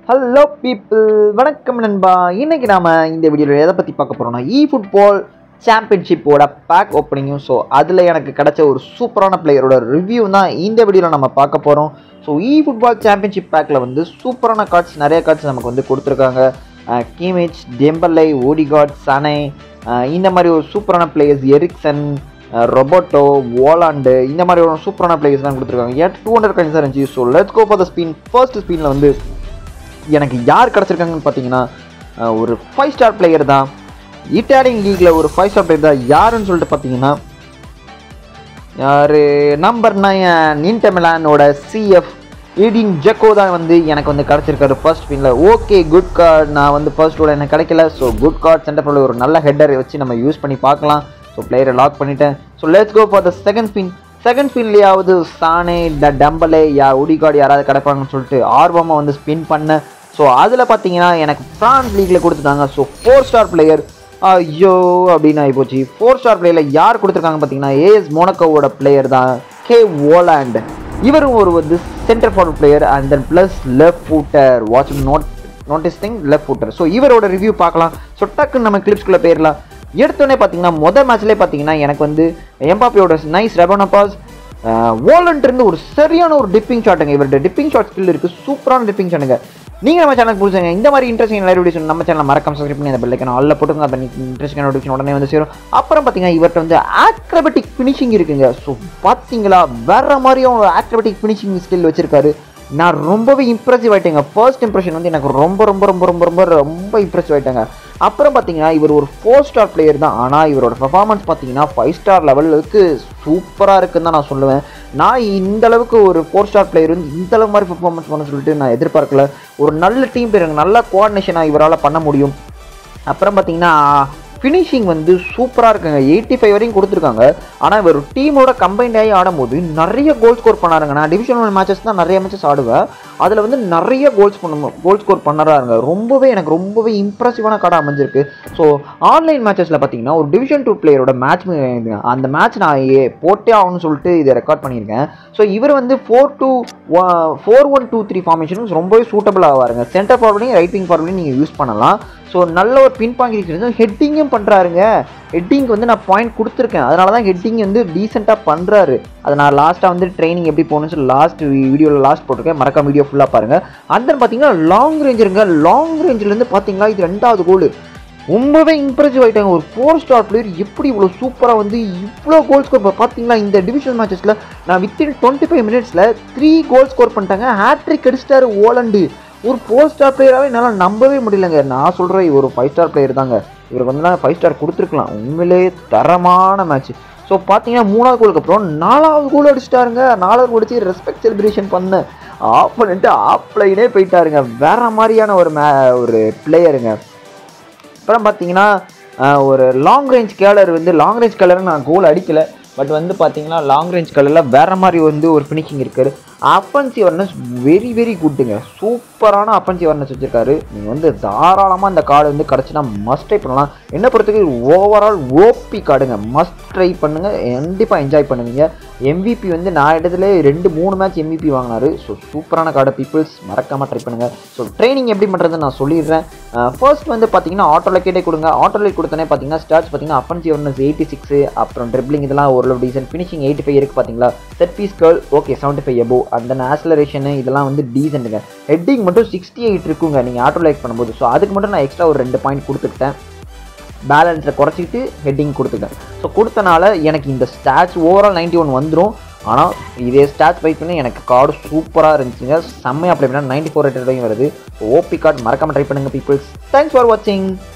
hello people வணக்கம் நண்பா இன்னைக்கு நாம இந்த வீடியோவில் எதை பற்றி பார்க்க போகிறோம்னா இ ஃபுட்பால் சாம்பியன்ஷிப்போட பேக் ஓப்பனிங்கும் ஸோ அதில் எனக்கு கிடைச்ச ஒரு சூப்பரான பிளேயரோட ரிவ்யூ தான் இந்த வீடியோவில் நம்ம பார்க்க போகிறோம் ஸோ இ ஃபுட்பால் சாம்பியன்ஷிப் பேக்கில் வந்து சூப்பரான கார்ட்ஸ் நிறைய கார்ட்ஸ் நமக்கு வந்து கொடுத்துருக்காங்க கீமேஜ் டெம்பல்லை ஓடிகாட் சனை அஹ் இந்த மாதிரி ஒரு சூப்பரான பிளேயர்ஸ் எரிக்சன் ரொபோட்டோ ஓலாண்டு இந்த மாதிரி ஒரு சூப்பரான பிளேயர்ஸ் தான் கொடுத்துருக்காங்க ஏன் டூ ஹண்ட்ரட் கன்ஸ் இருந்துச்சு so let's go for the spin first ஸ்பின்னில் வந்து எனக்கு யார் கிடச்சிருக்காங்கன்னு பார்த்தீங்கன்னா அஹ், ஒரு ஃபைவ் ஸ்டார் பிளேயர் தான் இட்டாலியன் லீக்ல ஒரு ஃபைவ் ஸ்டார் பிளேயர் தான் யாருன்னு சொல்லிட்டு பார்த்தீங்கன்னா யார் நம்பர் நைன் இன்டர்மிலானோட சிஎஃப் எடின் ஜெக்கோ தான் வந்து எனக்கு வந்து கிடச்சிருக்காரு ஃபர்ஸ்ட் ஸ்பின்னில் ஓகே குட் கார்டு நான் வந்து ஃபர்ஸ்ட் ரோட எனக்கு கிடைக்கல ஸோ குட் கார்டு சென்டர் ஃபார்வர்டில் ஒரு நல்ல ஹெட்டர் வச்சு நம்ம யூஸ் பண்ணி பார்க்கலாம் ஸோ பிளேயரை லாக் பண்ணிட்டேன் so let's go for the second spin second ஸ்பின்லேயாவது சானே ட டம்பலே யா உடிகார்டு யாராவது கிடைப்பாங்கன்னு சொல்லிட்டு ஆர்வமாக வந்து ஸ்பின் பண்ணேன் ஸோ அதில் பார்த்தீங்கன்னா எனக்கு ஃப்ரான்ஸ் லீக்கில் கொடுத்துட்டாங்க ஸோ ஃபோர் ஸ்டார் பிளேயர் ஐயோ அப்படின்னு ஆகிப்போச்சு ஃபோர் ஸ்டார் பிளேயரில் யார் கொடுத்துருக்காங்க பார்த்தீங்கன்னா ஏஎஸ் மோனக்கோவோட பிளேயர் தான் கே ஓலாண்ட் இவரும் ஒரு வந்து centre forward player and then plus left footer வாட்சிங் note notice thing left footer so இவரோட ரிவ்யூ பார்க்கலாம் ஸோ டக்குன்னு நம்ம கிளிப்ஸ்குள்ளே போயிடலாம் எடுத்தோடனே பார்த்தீங்கன்னா மொதல் மேட்ச்லேயே பார்த்தீங்கன்னா எனக்கு வந்து எம்பாப்பியோட நைஸ் ரெபனோபாஸ் ஓலண்ட் இருந்து ஒரு சரியான ஒரு டிப்பிங் ஷாட்டுங்க இவர்கிட்ட டிப்பிங் ஷாட் ஸ்கில் இருக்குது சூப்பரான டிப்பிங் ஷாட்டுங்க நீங்கள் நம்ம சேனலுக்கு புரிஞ்சுங்க இந்த மாதிரி இன்ட்ரெஸ்டிங் நிறைய வீடியோஸ் நம்ம சேனல் மறக்காம சப்ஸ்கிரைப் பண்ணி அந்த பெல்லைக்கான ஆல்ல போட்டுங்க அப்போ இன்ட்ரெஸ்டிங் நோட்டிஃபிகேஷன் உடனே வந்து சேரும் அப்புறம் பார்த்தீங்கன்னா இவர்கிட்ட வந்து ஆக்ரபட்டிக் ஃபினிஷிங் இருக்குங்க ஸோ பார்த்தீங்களா வேற மாதிரியும் ஒரு ஆக்ரபட்டிக் ஃபினிஷிங் ஸ்கில் வச்சிருக்காரு நான் ரொம்பவே இம்ப்ரெசிவ் ஆயிட்டேங்க ஃபர்ஸ்ட் இம்ப்ரெஷன் வந்து எனக்கு ரொம்ப ரொம்ப ரொம்ப ரொம்ப ரொம்ப ரொம்ப இம்ப்ரெசிவ் ஆயிட்டாங்க அப்புறம் பார்த்தீங்கன்னா இவர் ஒரு ஃபோர் ஸ்டார் பிளேயர் தான் ஆனால் இவரோட பெர்ஃபார்மன்ஸ் பார்த்தீங்கன்னா ஃபைவ் ஸ்டார் லெவலுக்கு சூப்பராக இருக்குன்னு தான் நான் சொல்லுவேன் நான் இந்த அளவுக்கு ஒரு ஃபோர் ஸ்டார் பிளேயர் வந்து இந்த அளவு மாதிரி பெர்ஃபார்மன்ஸ் பண்ண சொல்லிட்டு நான் எதிர்பார்க்கல ஒரு நல்ல டீம் பேருங்க நல்ல கோஆர்டினேஷனாக இவரால் பண்ண முடியும் அப்புறம் பார்த்தீங்கன்னா ஃபினிஷிங் வந்து சூப்பராக இருக்குங்க எயிட்டி ஃபைவ் வரையும் கொடுத்துருக்காங்க ஆனால் இவர் டீமோட கம்பைண்ட் ஆகி ஆடும்போது நிறைய கோல் ஸ்கோர் பண்ணாருங்க நான் டிவிஷன் ஒன் மேட்சஸ் தான் நிறைய மேட்சஸ் ஆடுவேன் அதில் வந்து நிறைய கோல்ஸ் பண்ண கோல் ஸ்கோர் பண்ணறாருங்க ரொம்பவே எனக்கு ரொம்பவே இம்ப்ரெசிவான கார்டாக அமைஞ்சிருக்கு ஸோ ஆன்லைன் மேட்சஸில் பார்த்தீங்கன்னா ஒரு டிவிஷன் டூ பிளேயரோட மேட்ச் அந்த மேட்ச் நான் ஏ போட்டே ஆகணும்னு சொல்லிட்டு இதை ரெக்கார்ட் பண்ணியிருக்கேன் ஸோ இவர் வந்து four two four one two three ஃபார்மேஷனும் ரொம்பவே சூட்டபிள் ஆவாருங்க சென்டர் ஃபார்வர்டையும் ரைட் விங் ஃபார்வர்டையும் நீங்கள் யூஸ் பண்ணலாம் ஸோ நல்ல ஒரு பின் பாயிண்ட் ஹெட்டிங்கும் பண்ணுறாருங்க ஹெட்டிங் வந்து நான் பாயிண்ட் கொடுத்துருக்கேன் அதனால தான் ஹெட்டிங் வந்து டீசெண்டாக பண்ணுறாரு அதை நான் லாஸ்ட்டாக வந்து ட்ரைனிங் எப்படி போகணும்னு சொல்லி லாஸ்ட் வீடியோவில் லாஸ்ட் போட்டிருக்கேன் மறக்காம வீடியோ ஃபுல்லாக பாருங்கள் அந்த பார்த்தீங்கன்னா லாங் ரேஞ்சருங்க லாங் ரேஞ்சிலேருந்து பார்த்தீங்களா இது ரெண்டாவது கோல் ரொம்பவே இம்ப்ரெசிவ் ஆகிட்டாங்க ஒரு ஃபோர் ஸ்டார் பிளேயர் எப்படி இவ்வளோ சூப்பராக வந்து இவ்வளோ கோல் ஸ்கோர் பார்த்தீங்களா இந்த டிவிஷன் மேட்சஸில் நான் வித்தின் டுவெண்ட்டி ஃபைவ் மினிட்ஸில் த்ரீ கோல் ஸ்கோர் பண்ணிட்டாங்க ஹேட்ரிக் அடிச்சிட்டாரு ஓலண்டு ஒரு ஃபோர் ஸ்டார் பிளேயராகவே என்னால் நம்பவே முடியலங்க நான் சொல்கிறேன் இவர் ஒரு ஃபைவ் ஸ்டார் பிளேயர் தாங்க இவருக்கு வந்து நான் ஃபைவ் ஸ்டார் கொடுத்துருக்கலாம் உண்மையிலே தரமான மேட்ச் ஸோ பார்த்தீங்கன்னா மூணாவது கோலுக்கு அப்புறம் நாலாவது கோல் அடிச்சிட்டாருங்க நாலாவது கோல் அடிச்சு ரெஸ்பெக்ட் செலிப்ரேஷன் பண்ண ஆஃப் பண்ணிட்டு ஆஃப் லைனே போயிட்டாருங்க வேற மாதிரியான ஒரு மே ஒரு பிளேயருங்க அப்புறம் பார்த்தீங்கன்னா ஆஹ், ஒரு லாங் ரேஞ்ச் கேலர் வந்து லாங் ரேஞ்ச் கேலர் நான் கோல் அடிக்கலை பட் வந்து பார்த்தீங்கன்னா லாங் ரேஞ்ச் கலரில் வேறு மாதிரி வந்து ஒரு ஃபினிஷிங் இருக்காரு அஃபென்சிவ் வர்னஸ் வெரி வெரி குட்டுங்க சூப்பரான அஃபென்சிவ் வர்னஸ் வச்சிருக்காரு நீங்கள் வந்து தாராளமாக இந்த கார்டு வந்து கிடச்சினா மஸ்ட் ட்ரை பண்ணலாம் என்ன பொறுத்தவரைக்கும் ஓவரால் ஓபி கார்டுங்க மஸ்ட் ட்ரை பண்ணுங்க கண்டிப்பாக என்ஜாய் பண்ணுவீங்க எம்விபி வந்து நான் இடத்துல ரெண்டு மூணு மேட்ச் எம்விபி வாங்கினாரு ஸோ சூப்பரான கார்டு பீப்புள்ஸ் மறக்காமல் ட்ரை பண்ணுங்க ஸோ ட்ரைனிங் எப்படி பண்ணுறதுன்னு நான் சொல்லிடுறேன் ஃபர்ஸ்ட் வந்து பார்த்தீங்கன்னா ஆட்டோ லைக்கேட்டே கொடுங்க ஆட்டோ லைக் கொடுத்தோன்னே பார்த்தீங்கன்னா ஸ்டார்ட்ஸ் பார்த்தீங்கன்னா அஃபென்சிவ் வர்னஸ் எயிட்டி சிக்ஸ் அப்புறம் ட்ரிப்ளிங் இதெல்லாம் ஓரளவு டீசென்ட் ஃபினிஷிங் எயிட்டி ஃபைவ் இருக்குது பார்த்தீங்களா set piece curl okay seventy five எபோ அந்த ஆக்சலரேஷன் இதெல்லாம் வந்து டீசென்ட்டுங்க ஹெட்டிங் மட்டும் சிக்ஸ்டி எயிட் இருக்குங்க நீங்கள் ஆட்டோ லைக் பண்ணும்போது ஸோ அதுக்கு மட்டும் நான் எக்ஸ்ட்ரா ஒரு ரெண்டு பாயிண்ட் கொடுத்துக்கிட்டேன் பேலன்ஸை குறைச்சிக்கிட்டு ஹெட்டிங் கொடுத்துட்டேன் ஸோ கொடுத்தனால எனக்கு இந்த ஸ்டாட்ச் ஓவரால் 91 ஒன் வந்துடும் ஆனால் இதே ஸ்டாட்ச் பைக் பண்ணி எனக்கு கார்டு சூப்பராக இருந்துச்சுங்க செம்மையாக அப்ளை பண்ணால் நைன்டி ஃபோர் ரேட்டட் வருது ஓபி கார்டு மறக்காம ட்ரை பண்ணுங்க பீப்புள்ஸ் தேங்க்ஸ் ஃபார் வாட்சிங்